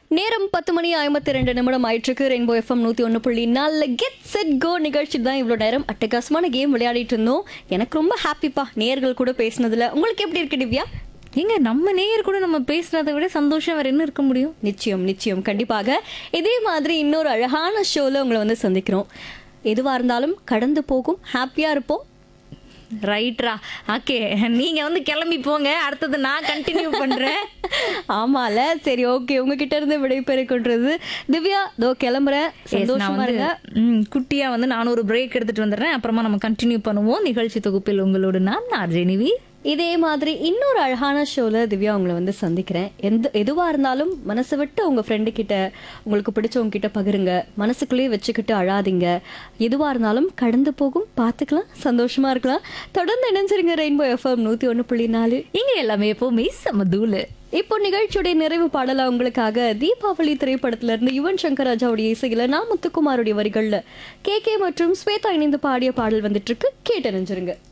நேரம் பத்து மணி ஐம்பத்தி ரெண்டு நிமிடம் ஆயிட்டிருக்கு ரெயின்போ எஃப்எம் நூற்றி ஒன்று புள்ளி நாலு கெட் செட் கோ நிகழ்ச்சி தான் இவ்வளோ நேரம் அட்டகாசமான கேம் விளையாடிட்டு இருந்தோம் எனக்கு ரொம்ப ஹாப்பிப்பா நேர்கள் கூட பேசினதுல உங்களுக்கு எப்படி இருக்கு திவ்யா ஏங்க நம்ம நேயர் கூட நம்ம பேசுனதை விட சந்தோஷம் வேற என்ன இருக்க முடியும் நிச்சயம் நிச்சயம் கண்டிப்பாக இதே மாதிரி இன்னொரு அழகான ஷோவில் உங்களை வந்து சந்திக்கிறோம் எதுவாக இருந்தாலும் கடந்து போகும் ஹாப்பியாக இருப்போம் ரைட்ரா ஓகே நீங்க வந்து கிளம்பி போங்க அடுத்தது நான் கண்டினியூ பண்றேன் ஆமால சரி ஓகே உங்ககிட்ட இருந்து விடைபெற கொண்டது திவ்யா இதோ கிளம்புறேன் Yes, நான் சந்தோஷமா வந்து இருங்க ம், குட்டியா வந்து நான் ஒரு பிரேக் எடுத்துட்டு வந்துடுறேன் அப்புறமா நம்ம கண்டினியூ பண்ணுவோம் நிகழ்ச்சி தொகுப்பில் உங்களோடு நான் ஆர்ஜே நிவி இதே மாதிரி இன்னொரு அழகான ஷோல திவ்யா உங்களை வந்து சந்திக்கிறேன் எந்த எதுவா இருந்தாலும் மனசை விட்டு உங்க ஃப்ரெண்டு கிட்ட உங்களுக்கு பிடிச்சவங்க கிட்ட பகிருங்க மனசுக்குள்ளேயே வச்சுக்கிட்டு அழாதீங்க எதுவா இருந்தாலும் கடந்து போகும் பார்த்துக்கலாம் சந்தோஷமா இருக்கலாம் தொடர்ந்து இணைஞ்சிருங்க ரெயின்போ எஃப்எம் நூத்தி ஒன்று புள்ளி நாலு இங்க எல்லாமே எப்பவுமே செம தூளு இப்போ நிகழ்ச்சியுடைய நிறைவு பாடலா உங்களுக்காக தீபாவளி திரைப்படத்துல இருந்து யுவன் சங்கர் ராஜாவுடைய இசையில நான் முத்துக்குமாருடைய வரிகள்ல கே கே மற்றும் ஸ்வேதா இணைந்து பாடிய பாடல் வந்துட்டு இருக்கு கேட்டறிஞ்சிருங்க